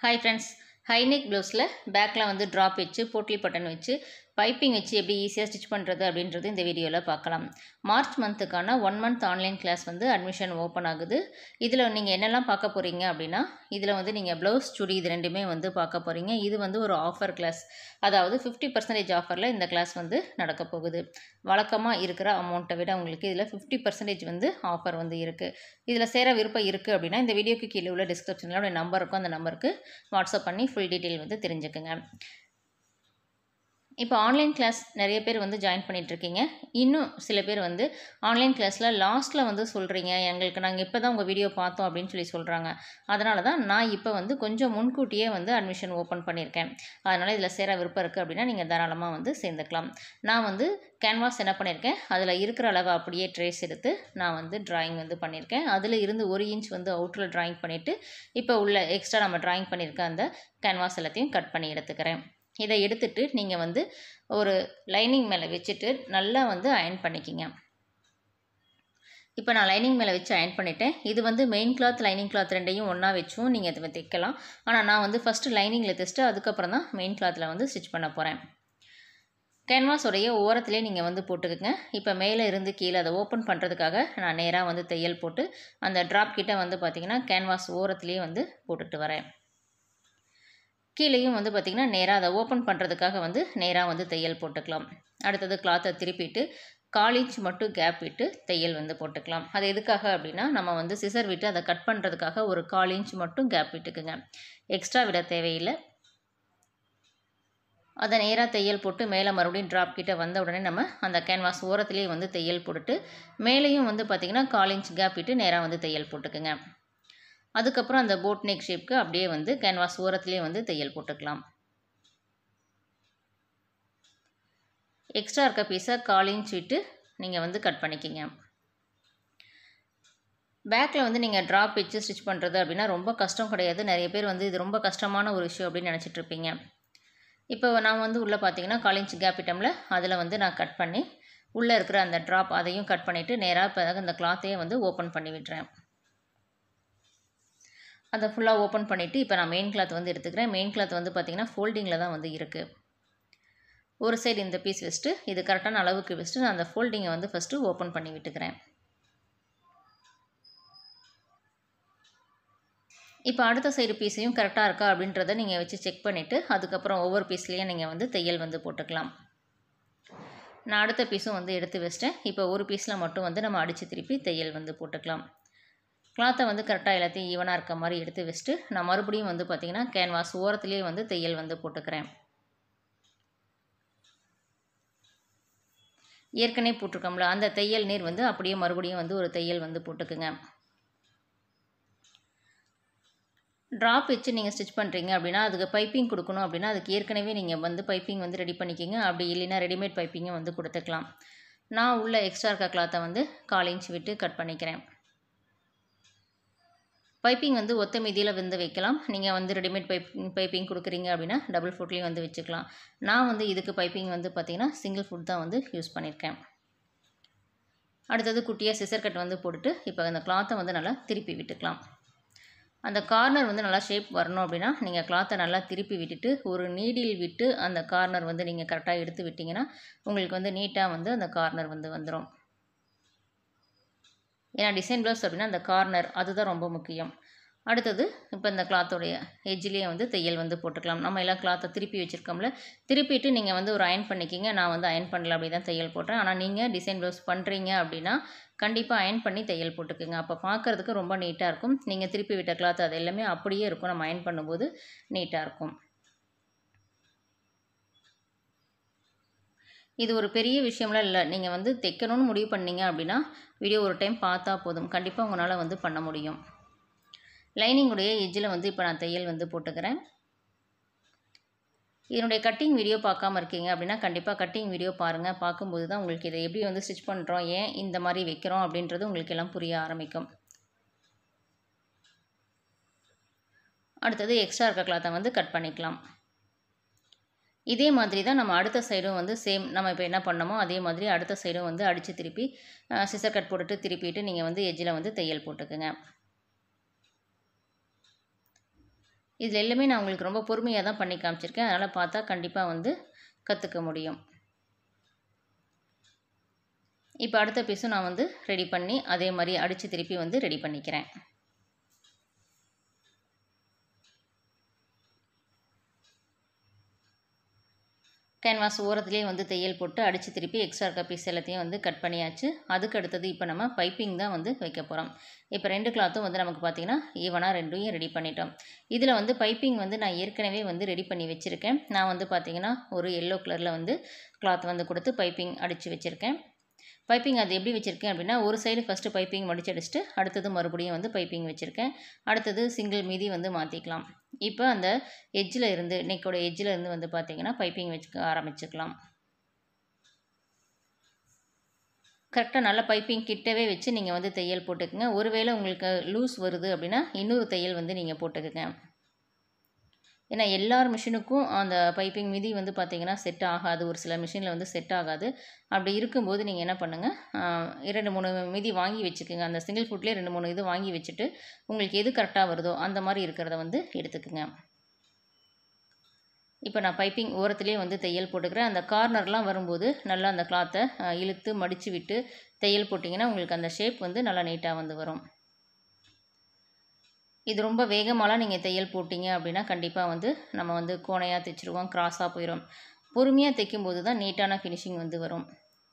hi friends high neck ப்ளவுஸில் பேக்கில் வந்து ட்ராப் வச்சு போட்லி பட்டன் வச்சு பைப்பிங் வச்சு எப்படி ஈஸியாக ஸ்டிச் பண்ணுறது அப்படின்றது இந்த வீடியோவில் பார்க்கலாம் மார்ச் மந்த்துக்கான ஒன் மந்த் ஆன்லைன் கிளாஸ் வந்து அட்மிஷன் ஓப்பன் ஆகுது இதில் நீங்கள் என்னெல்லாம் பார்க்க போகிறீங்க அப்படின்னா இதில் வந்து நீங்கள் ப்ளவுஸ் சுடி இது ரெண்டுமே வந்து பார்க்க போகிறீங்க இது வந்து ஒரு ஆஃபர் கிளாஸ் அதாவது ஃபிஃப்டி பர்சன்டேஜ் ஆஃபரில் இந்த கிளாஸ் வந்து நடக்க போகுது வழக்கமாக இருக்கிற அமௌண்ட்டை விட உங்களுக்கு இதில் ஃபிஃப்டி பர்சன்டேஜ் வந்து ஆஃபர் வந்து இருக்குது இதில் சேர விருப்பம் இருக்குது அப்படின்னா இந்த வீடியோக்கு கீழே உள்ள டிஸ்கிரிப்ஷனில் உடைய நம்பர் இருக்கும் அந்த நம்பருக்கு வாட்ஸ்அப் பண்ணி ஃபுல் டீட்டெயில் வந்து தெரிஞ்சுக்குங்க இப்போ ஆன்லைன் கிளாஸ் நிறைய பேர் வந்து ஜாயின் பண்ணிகிட்ருக்கீங்க இன்னும் சில பேர் வந்து ஆன்லைன் கிளாஸில் லாஸ்ட்டில் வந்து சொல்கிறீங்க எங்களுக்கு நாங்கள் இப்போ தான் உங்கள் வீடியோ பார்த்தோம் அப்படின்னு சொல்லி சொல்கிறாங்க அதனால தான் நான் இப்போ வந்து கொஞ்சம் முன்கூட்டியே வந்து அட்மிஷன் ஓப்பன் பண்ணியிருக்கேன் அதனால் இதில் சேர விருப்பம் இருக்குது அப்படின்னா நீங்கள் தாராளமாக வந்து சேர்ந்துக்கலாம் நான் வந்து கேன்வாஸ் என்ன பண்ணியிருக்கேன் அதில் இருக்கிற அளவை அப்படியே ட்ரேஸ் எடுத்து நான் வந்து ட்ராயிங் வந்து பண்ணியிருக்கேன் அதில் இருந்து ஒரு இன்ச் வந்து அவுட்டரில் ட்ராயிங் பண்ணிவிட்டு இப்போ உள்ள எக்ஸ்ட்ரா நம்ம ட்ராயிங் பண்ணியிருக்க அந்த கேன்வாஸ் எல்லாத்தையும் கட் பண்ணி எடுத்துக்கிறேன் இதை எடுத்துட்டு நீங்கள் வந்து ஒரு லைனிங் மேலே வச்சுட்டு நல்லா வந்து அயன் பண்ணிக்கிங்க இப்போ நான் லைனிங் மேலே வச்சு அயன் பண்ணிட்டேன் இது வந்து மெயின் கிளாத் லைனிங் கிளாத் ரெண்டையும் ஒன்றா வச்சும் நீங்கள் இதை தைக்கலாம் ஆனால் நான் வந்து ஃபஸ்ட்டு லைனிங்கில் தைச்சிட்டு அதுக்கப்புறம் தான் மெயின் கிளாத்தில் வந்து ஸ்டிச் பண்ண போகிறேன் கேன்வாஸோடைய ஓரத்துலேயே நீங்கள் வந்து போட்டுக்கோங்க இப்போ மேலே இருந்து கீழே அதை ஓப்பன் பண்ணுறதுக்காக நான் நேராக வந்து தையல் போட்டு அந்த ட்ராப் கிட்ட வந்து பார்த்திங்கன்னா கேன்வாஸ் ஓரத்துலேயே வந்து போட்டுட்டு வரேன் கீழேயும் வந்து பார்த்திங்கன்னா நேராக அதை ஓப்பன் பண்ணுறதுக்காக வந்து நேராக வந்து தையல் போட்டுக்கலாம் அடுத்தது கிளாத்தை திருப்பிட்டு கால் இன்ச் மட்டும் கேப் விட்டு தையல் வந்து போட்டுக்கலாம் அது எதுக்காக அப்படின்னா நம்ம வந்து சிசர் விட்டு அதை கட் பண்ணுறதுக்காக ஒரு கால் இன்ச் மட்டும் கேப் விட்டுக்குங்க எக்ஸ்ட்ரா விட தேவையில்லை அதை நேராக தையல் போட்டு மேலே மறுபடியும் ட்ராப் கிட்ட வந்த உடனே நம்ம அந்த கேன்வாஸ் ஓரத்துலேயே வந்து தையல் போட்டுட்டு மேலேயும் வந்து பார்த்திங்கன்னா கால் இன்ச் கேப் விட்டு நேராக வந்து தையல் போட்டுக்குங்க அதுக்கப்புறம் அந்த போட் நெக் ஷேப்க்கு அப்படியே வந்து கேன்வாஸ் ஓரத்துலேயே வந்து தையல் போட்டுக்கலாம் எக்ஸ்ட்ரா இருக்க பீஸை கால் இன்ச் விட்டு நீங்கள் வந்து கட் பண்ணிக்கிங்க பேக்கில் வந்து நீங்கள் ட்ராப் வச்சு ஸ்டிச் பண்ணுறது அப்படின்னா ரொம்ப கஷ்டம் கிடையாது நிறைய பேர் வந்து இது ரொம்ப கஷ்டமான ஒரு விஷயம் அப்படின்னு நினச்சிட்ருப்பீங்க இப்போ நான் வந்து உள்ளே பார்த்தீங்கன்னா கால் இன்ச் கேப் இட்டமில் அதில் வந்து நான் கட் பண்ணி உள்ளே இருக்கிற அந்த ட்ராப் அதையும் கட் பண்ணிவிட்டு நேராக இப்போ அந்த கிளாத்தையே வந்து ஓப்பன் பண்ணி விட்டுறேன் அதை ஃபுல்லாக ஓப்பன் பண்ணிவிட்டு இப்போ நான் மெயின் கிளாத் வந்து எடுத்துக்கிறேன் மெயின் கிளாத் வந்து பார்த்திங்கன்னா ஃபோல்டிங்கில் தான் வந்து இருக்குது ஒரு சைடு இந்த பீஸ் வச்சுட்டு இது கரெக்டான அளவுக்கு வச்சுட்டு நான் அந்த ஃபோல்டிங்கை வந்து ஃபஸ்ட்டு ஓப்பன் பண்ணி விட்டுக்கிறேன் இப்போ அடுத்த சைடு பீஸையும் கரெக்டாக இருக்கா அப்படின்றத நீங்கள் வச்சு செக் பண்ணிவிட்டு அதுக்கப்புறம் ஒவ்வொரு பீஸ்லேயும் நீங்கள் வந்து தையல் வந்து போட்டுக்கலாம் நான் அடுத்த பீஸும் வந்து எடுத்து வச்சிட்டேன் இப்போ ஒரு பீஸில் மட்டும் வந்து நம்ம அடித்து திருப்பி தையல் வந்து போட்டுக்கலாம் கிளாத்தை வந்து கரெக்டாக எல்லாத்தையும் ஈவனாக இருக்க மாதிரி எடுத்து வச்சுட்டு நான் மறுபடியும் வந்து பார்த்திங்கன்னா கேன்வாஸ் ஓரத்துலேயே வந்து தையல் வந்து போட்டுக்கிறேன் ஏற்கனவே போட்டிருக்கோம்ல அந்த தையல் நீர் வந்து அப்படியே மறுபடியும் வந்து ஒரு தையல் வந்து போட்டுக்குங்க ட்ராப் வச்சு நீங்கள் ஸ்டிச் பண்ணுறீங்க அப்படின்னா அதுக்கு பைப்பிங் கொடுக்கணும் அப்படின்னா அதுக்கு ஏற்கனவே நீங்கள் வந்து பைப்பிங் வந்து ரெடி பண்ணிக்கிங்க அப்படி இல்லைன்னா ரெடிமேட் பைப்பிங்கை வந்து கொடுத்துக்கலாம் நான் உள்ள எக்ஸ்ட்ரா இருக்க கிளாத்தை வந்து கால் இன்ச் விட்டு கட் பண்ணிக்கிறேன் பைப்பிங் வந்து ஒத்த மீதியில் வந்து வைக்கலாம் நீங்கள் வந்து ரெடிமேட் பைப் பைப்பிங் கொடுக்குறீங்க அப்படின்னா டபுள் ஃபுட்லேயும் வந்து வச்சுக்கலாம் நான் வந்து இதுக்கு பைப்பிங் வந்து பார்த்திங்கன்னா சிங்கிள் ஃபுட் தான் வந்து யூஸ் பண்ணியிருக்கேன் அடுத்தது குட்டியாக சிசர் கட் வந்து போட்டுட்டு இப்போ அந்த கிளாத்தை வந்து நல்லா திருப்பி விட்டுக்கலாம் அந்த கார்னர் வந்து நல்லா ஷேப் வரணும் அப்படின்னா நீங்கள் கிளாத்தை நல்லா திருப்பி விட்டுட்டு ஒரு நீடில் விட்டு அந்த கார்னர் வந்து நீங்கள் கரெக்டாக எடுத்து விட்டிங்கன்னா உங்களுக்கு வந்து நீட்டாக வந்து அந்த கார்னர் வந்து வந்துடும் ஏன்னா டிசைன் ப்ளவுஸ் அப்படின்னா அந்த கார்னர் அதுதான் ரொம்ப முக்கியம் அடுத்தது இப்போ இந்த கிளாத்தோடைய எஜ்ஜிலேயே வந்து தையல் வந்து போட்டுக்கலாம் நம்ம எல்லாம் கிளாத்தை திருப்பி வச்சுருக்கோம்ல திருப்பிட்டு நீங்கள் வந்து ஒரு அயன் பண்ணிக்கிங்க நான் வந்து அயன் பண்ணல அப்படி தான் தையல் போட்டேன் ஆனால் நீங்கள் டிசைன் ப்ளவுஸ் பண்ணுறீங்க அப்படின்னா கண்டிப்பாக அயன் பண்ணி தையல் போட்டுக்குங்க அப்போ பார்க்குறதுக்கு ரொம்ப நீட்டாக இருக்கும் நீங்கள் திருப்பி விட்ட கிளாத் அது எல்லாமே அப்படியே இருக்கும் நம்ம அயன் பண்ணும்போது நீட்டாக இருக்கும் இது ஒரு பெரிய விஷயம்லாம் இல்லை நீங்கள் வந்து தைக்கணும்னு முடிவு பண்ணீங்க அப்படின்னா வீடியோ ஒரு டைம் பார்த்தா போதும் கண்டிப்பாக உங்களால் வந்து பண்ண முடியும் லைனிங்குடைய எஜ்ஜில் வந்து இப்போ நான் தையல் வந்து போட்டுக்கிறேன் இதனுடைய கட்டிங் வீடியோ பார்க்காம இருக்கீங்க அப்படின்னா கண்டிப்பாக கட்டிங் வீடியோ பாருங்கள் பார்க்கும்போது தான் உங்களுக்கு இதை எப்படி வந்து ஸ்டிச் பண்ணுறோம் ஏன் இந்த மாதிரி வைக்கிறோம் அப்படின்றது உங்களுக்கு எல்லாம் புரிய ஆரம்பிக்கும் அடுத்தது எக்ஸ்ட்ரா இருக்க கிளாத்தை வந்து கட் பண்ணிக்கலாம் இதே மாதிரி தான் நம்ம அடுத்த சைடும் வந்து சேம் நம்ம இப்போ என்ன பண்ணமோ அதே மாதிரி அடுத்த சைடும் வந்து அடித்து திருப்பி சிசர் கட் போட்டுட்டு திருப்பிட்டு நீங்கள் வந்து எஜ்ஜில் வந்து தையல் போட்டுக்குங்க இதில் எல்லாமே நான் உங்களுக்கு ரொம்ப பொறுமையாக தான் பண்ணி காமிச்சிருக்கேன் அதனால் பார்த்தா கண்டிப்பாக வந்து கற்றுக்க முடியும் இப்போ அடுத்த பீஸும் நான் வந்து ரெடி பண்ணி அதே மாதிரி அடித்து திருப்பி வந்து ரெடி பண்ணிக்கிறேன் கேன்வாஸ் ஓரத்துலேயே வந்து தையல் போட்டு அடித்து திருப்பி எக்ஸ்ட்ரா இருக்க பீஸ் எல்லாத்தையும் வந்து கட் பண்ணியாச்சு அதுக்கு அடுத்தது இப்போ நம்ம பைப்பிங் தான் வந்து வைக்க போகிறோம் இப்போ ரெண்டு கிளாத்தும் வந்து நமக்கு பார்த்திங்கன்னா ஈவனாக ரெண்டையும் ரெடி பண்ணிட்டோம் இதில் வந்து பைப்பிங் வந்து நான் ஏற்கனவே வந்து ரெடி பண்ணி வச்சுருக்கேன் நான் வந்து பார்த்திங்கன்னா ஒரு எல்லோ கலரில் வந்து கிளாத் வந்து கொடுத்து பைப்பிங் அடித்து வச்சுருக்கேன் பைப்பிங் அது எப்படி வச்சுருக்கேன் அப்படின்னா ஒரு சைடு ஃபஸ்ட்டு பைப்பிங் முடிச்சு அடிச்சுட்டு அடுத்தது மறுபடியும் வந்து பைப்பிங் வச்சுருக்கேன் அடுத்தது சிங்கிள் மீதி வந்து மாற்றிக்கலாம் இப்போ அந்த எட்ஜில் இருந்து நெக்கோட எட்ஜில் இருந்து வந்து பார்த்திங்கன்னா பைப்பிங் வச்சுக்க ஆரம்பிச்சுக்கலாம் கரெக்டாக நல்ல பைப்பிங் கிட்டவே வச்சு நீங்கள் வந்து தையல் போட்டுக்கோங்க ஒருவேளை உங்களுக்கு லூஸ் வருது அப்படின்னா இன்னொரு தையல் வந்து நீங்கள் போட்டுக்கோங்க ஏன்னா எல்லார் மிஷினுக்கும் அந்த பைப்பிங் மிதி வந்து பார்த்திங்கன்னா செட் ஆகாது ஒரு சில மிஷினில் வந்து செட் ஆகாது அப்படி இருக்கும்போது நீங்கள் என்ன பண்ணுங்கள் இரண்டு மூணு மிதி வாங்கி வச்சுக்கோங்க அந்த சிங்கிள் ஃபுட்லேயே ரெண்டு மூணு இது வாங்கி வச்சுட்டு உங்களுக்கு எது கரெக்டாக வருதோ அந்த மாதிரி இருக்கிறத வந்து எடுத்துக்கோங்க இப்போ நான் பைப்பிங் ஓரத்துலேயே வந்து தையல் போட்டுக்கிறேன் அந்த கார்னர்லாம் வரும்போது நல்லா அந்த கிளாத்தை இழுத்து மடித்து விட்டு தையல் போட்டிங்கன்னா உங்களுக்கு அந்த ஷேப் வந்து நல்லா நீட்டாக வந்து வரும் இது ரொம்ப வேகமாலாம் நீங்கள் தையல் போட்டிங்க அப்படின்னா கண்டிப்பாக வந்து நம்ம வந்து கோணையாக தைச்சிருவோம் கிராஸாக போயிடும் பொறுமையாக தைக்கும்போது தான் நீட்டான ஃபினிஷிங் வந்து வரும்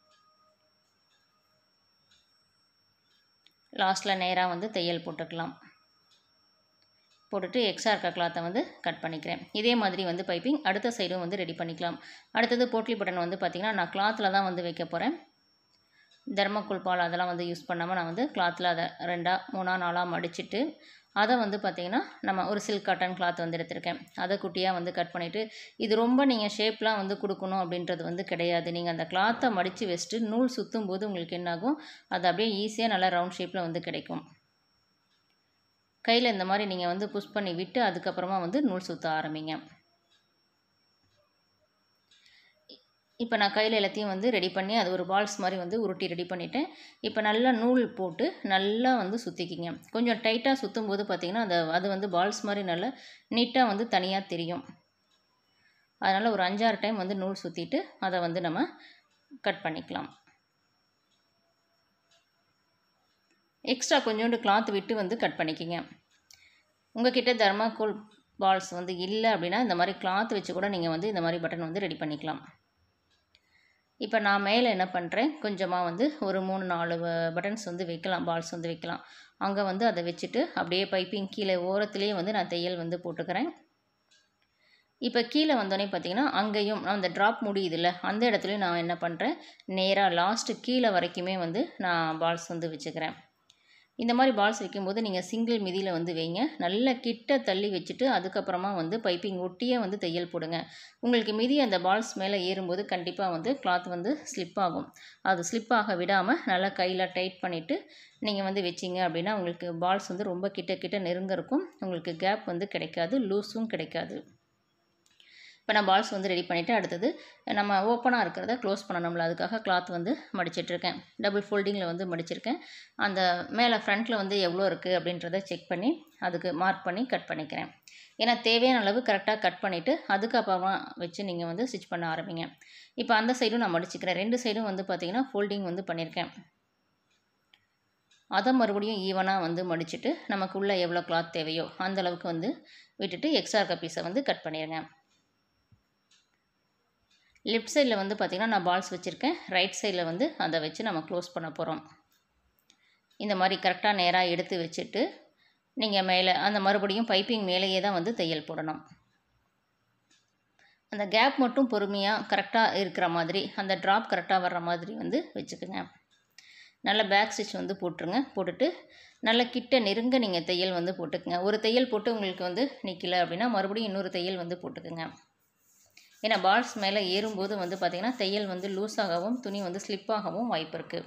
லாஸ்ட்டில் நேராக வந்து தையல் போட்டுக்கலாம் போட்டுட்டு எக்ஸ்ட்ரா இருக்க கிளாத்தை வந்து கட் பண்ணிக்கிறேன் இதே மாதிரி வந்து பைப்பிங் அடுத்த சைடும் வந்து ரெடி பண்ணிக்கலாம் அடுத்தது போட்லி பட்டன் வந்து பார்த்திங்கன்னா நான் கிளாத்தில் தான் வந்து வைக்க போகிறேன் தர்மக்குள் பால் அதெல்லாம் வந்து யூஸ் பண்ணாமல் நான் வந்து கிளாத்தில் அதை ரெண்டாக மூணா நாளாக மடிச்சுட்டு அதை வந்து பார்த்திங்கன்னா நம்ம ஒரு சில்க் காட்டன் கிளாத் வந்து எடுத்திருக்கேன் அதை குட்டியாக வந்து கட் பண்ணிவிட்டு இது ரொம்ப நீங்கள் ஷேப்லாம் வந்து கொடுக்கணும் அப்படின்றது வந்து கிடையாது நீங்கள் அந்த கிளாத்தை மடித்து வச்சுட்டு நூல் சுற்றும் போது உங்களுக்கு என்னாகும் அது அப்படியே ஈஸியாக நல்லா ரவுண்ட் ஷேப்பில் வந்து கிடைக்கும் கையில் இந்த மாதிரி நீங்கள் வந்து புஷ் பண்ணி விட்டு அதுக்கப்புறமா வந்து நூல் சுற்ற ஆரம்பிங்க இப்போ நான் கையில் எல்லாத்தையும் வந்து ரெடி பண்ணி அது ஒரு பால்ஸ் மாதிரி வந்து உருட்டி ரெடி பண்ணிவிட்டேன் இப்போ நல்லா நூல் போட்டு நல்லா வந்து சுற்றிக்கிங்க கொஞ்சம் டைட்டாக சுற்றும் போது பார்த்திங்கன்னா அந்த அது வந்து பால்ஸ் மாதிரி நல்லா நீட்டாக வந்து தனியாக தெரியும் அதனால் ஒரு அஞ்சாறு டைம் வந்து நூல் சுற்றிட்டு அதை வந்து நம்ம கட் பண்ணிக்கலாம் எக்ஸ்ட்ரா கொஞ்சோண்டு கிளாத் விட்டு வந்து கட் பண்ணிக்கிங்க உங்ககிட்ட தர்மாக்கோல் பால்ஸ் வந்து இல்லை அப்படின்னா இந்த மாதிரி கிளாத் வச்சு கூட நீங்கள் வந்து இந்த மாதிரி பட்டன் வந்து ரெடி பண்ணிக்கலாம் இப்போ நான் மேலே என்ன பண்ணுறேன் கொஞ்சமாக வந்து ஒரு மூணு நாலு பட்டன்ஸ் வந்து வைக்கலாம் பால்ஸ் வந்து வைக்கலாம் அங்கே வந்து அதை வச்சுட்டு அப்படியே பைப்பிங் கீழே ஓரத்துலேயே வந்து நான் தையல் வந்து போட்டுக்கிறேன் இப்போ கீழே வந்தோடனே பார்த்தீங்கன்னா அங்கேயும் அந்த ட்ராப் முடியுதுல்ல அந்த இடத்துலையும் நான் என்ன பண்ணுறேன் நேராக லாஸ்ட்டு கீழே வரைக்குமே வந்து நான் பால்ஸ் வந்து வச்சுக்கிறேன் இந்த மாதிரி பால்ஸ் வைக்கும்போது நீங்கள் சிங்கிள் மிதியில் வந்து வைங்க நல்ல கிட்ட தள்ளி வச்சுட்டு அதுக்கப்புறமா வந்து பைப்பிங் ஒட்டியே வந்து தையல் போடுங்க உங்களுக்கு மிதி அந்த பால்ஸ் மேலே ஏறும்போது கண்டிப்பாக வந்து கிளாத் வந்து ஸ்லிப் ஆகும் அது ஸ்லிப் ஆக விடாமல் நல்லா கையில் டைட் பண்ணிவிட்டு நீங்கள் வந்து வச்சிங்க அப்படின்னா உங்களுக்கு பால்ஸ் வந்து ரொம்ப கிட்ட கிட்ட நெருங்க இருக்கும் உங்களுக்கு கேப் வந்து கிடைக்காது லூஸும் கிடைக்காது இப்போ நான் பால்ஸ் வந்து ரெடி பண்ணிவிட்டு அடுத்தது நம்ம ஓப்பனாக இருக்கிறத க்ளோஸ் பண்ணணும்ல அதுக்காக கிளாத் வந்து மடிச்சிட்ருக்கேன் டபுள் ஃபோல்டிங்கில் வந்து மடிச்சிருக்கேன் அந்த மேலே ஃப்ரண்ட்டில் வந்து எவ்வளோ இருக்குது அப்படின்றத செக் பண்ணி அதுக்கு மார்க் பண்ணி கட் பண்ணிக்கிறேன் ஏன்னா தேவையான அளவு கரெக்டாக கட் பண்ணிவிட்டு அதுக்கப்புறமா வச்சு நீங்கள் வந்து ஸ்டிச் பண்ண ஆரம்பிங்க இப்போ அந்த சைடும் நான் மடிச்சுக்கிறேன் ரெண்டு சைடும் வந்து பார்த்திங்கன்னா ஃபோல்டிங் வந்து பண்ணியிருக்கேன் அதை மறுபடியும் ஈவனாக வந்து மடிச்சுட்டு நமக்கு உள்ளே எவ்வளோ கிளாத் தேவையோ அந்த அளவுக்கு வந்து விட்டுட்டு எக்ஸ்ட்ரா இருக்க பீஸை வந்து கட் பண்ணிடுங்க லெஃப்ட் சைடில் வந்து பார்த்திங்கன்னா நான் பால்ஸ் வச்சுருக்கேன் ரைட் சைடில் வந்து அதை வச்சு நம்ம க்ளோஸ் பண்ண போகிறோம் இந்த மாதிரி கரெக்டாக நேராக எடுத்து வச்சுட்டு நீங்கள் மேலே அந்த மறுபடியும் பைப்பிங் மேலேயே தான் வந்து தையல் போடணும் அந்த கேப் மட்டும் பொறுமையாக கரெக்டாக இருக்கிற மாதிரி அந்த ட்ராப் கரெக்டாக வர்ற மாதிரி வந்து வச்சுக்கோங்க நல்ல பேக் ஸ்டிச் வந்து போட்டுருங்க போட்டுட்டு நல்ல கிட்ட நெருங்க நீங்கள் தையல் வந்து போட்டுக்குங்க ஒரு தையல் போட்டு உங்களுக்கு வந்து நிற்கல அப்படின்னா மறுபடியும் இன்னொரு தையல் வந்து போட்டுக்குங்க ஏன்னா பால்ஸ் மேலே ஏறும்போது வந்து பார்த்திங்கன்னா தையல் வந்து லூஸாகவும் துணி வந்து ஸ்லிப்பாகவும் வாய்ப்பு இருக்குது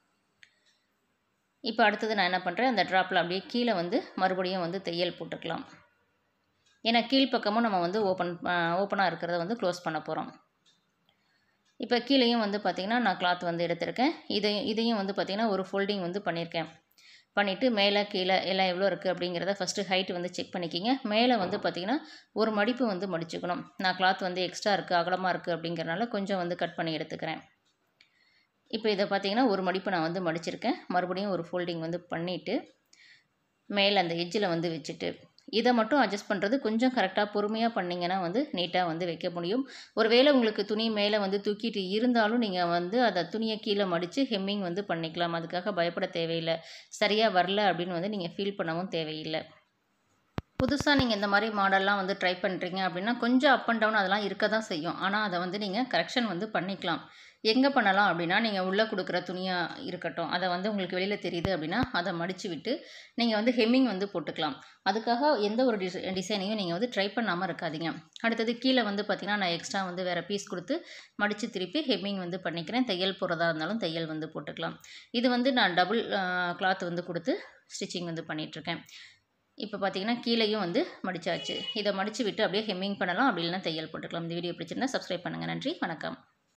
இப்போ அடுத்தது நான் என்ன பண்ணுறேன் அந்த ட்ராப்பில் அப்படியே கீழே வந்து மறுபடியும் வந்து தையல் போட்டுக்கலாம் ஏன்னா கீழ்ப்பக்கமும் நம்ம வந்து ஓப்பன் ஓப்பனாக இருக்கிறத வந்து க்ளோஸ் பண்ண போகிறோம் இப்போ கீழேயும் வந்து பார்த்திங்கன்னா நான் கிளாத் வந்து எடுத்திருக்கேன் இதையும் இதையும் வந்து பார்த்திங்கன்னா ஒரு ஃபோல்டிங் வந்து பண்ணியிருக்கேன் பண்ணிவிட்டு மேலே கீழே எல்லாம் எவ்வளோ இருக்குது அப்படிங்கிறத ஃபஸ்ட்டு ஹைட் வந்து செக் பண்ணிக்கிங்க மேலே வந்து பார்த்திங்கன்னா ஒரு மடிப்பு வந்து மடிச்சுக்கணும் நான் கிளாத் வந்து எக்ஸ்ட்ரா இருக்குது அகலமாக இருக்குது அப்படிங்கிறனால கொஞ்சம் வந்து கட் பண்ணி எடுத்துக்கிறேன் இப்போ இதை பார்த்தீங்கன்னா ஒரு மடிப்பு நான் வந்து மடிச்சிருக்கேன் மறுபடியும் ஒரு ஃபோல்டிங் வந்து பண்ணிவிட்டு மேலே அந்த எட்ஜில் வந்து வச்சுட்டு இதை மட்டும் அட்ஜஸ்ட் பண்ணுறது கொஞ்சம் கரெக்டாக பொறுமையாக பண்ணிங்கன்னா வந்து நீட்டாக வந்து வைக்க முடியும் ஒருவேளை உங்களுக்கு துணி மேலே வந்து தூக்கிட்டு இருந்தாலும் நீங்கள் வந்து அதை துணியை கீழே மடித்து ஹெம்மிங் வந்து பண்ணிக்கலாம் அதுக்காக பயப்பட தேவையில்லை சரியாக வரல அப்படின்னு வந்து நீங்கள் ஃபீல் பண்ணவும் தேவையில்லை புதுசாக நீங்கள் இந்த மாதிரி மாடல்லாம் வந்து ட்ரை பண்ணுறீங்க அப்படின்னா கொஞ்சம் அப் அண்ட் டவுன் அதெல்லாம் இருக்க தான் செய்யும் ஆனால் அதை வந்து நீங்கள் கரெக்ஷன் வந்து பண்ணிக்கலாம் எங்கே பண்ணலாம் அப்படின்னா நீங்கள் உள்ளே கொடுக்குற துணியாக இருக்கட்டும் அதை வந்து உங்களுக்கு வெளியில் தெரியுது அப்படின்னா அதை மடித்து விட்டு நீங்கள் வந்து ஹெம்மிங் வந்து போட்டுக்கலாம் அதுக்காக எந்த ஒரு டிசை டிசைனையும் நீங்கள் வந்து ட்ரை பண்ணாமல் இருக்காதீங்க அடுத்தது கீழே வந்து பார்த்திங்கன்னா நான் எக்ஸ்ட்ரா வந்து வேறு பீஸ் கொடுத்து மடித்து திருப்பி ஹெம்மிங் வந்து பண்ணிக்கிறேன் தையல் போகிறதா இருந்தாலும் தையல் வந்து போட்டுக்கலாம் இது வந்து நான் டபுள் கிளாத் வந்து கொடுத்து ஸ்டிச்சிங் வந்து பண்ணிகிட்ருக்கேன் இப்போ பார்த்தீங்கன்னா கீழேயும் வந்து மடிச்சாச்சு இதை மடித்து விட்டு அப்படியே ஹெம்மிங் பண்ணலாம் அப்படி இல்லைன்னா தையல் போட்டுக்கலாம் இந்த வீடியோ பிடிச்சிருந்தா சப்ஸ்கிரைப் பண்ணுங்கள் நன்றி வணக்கம்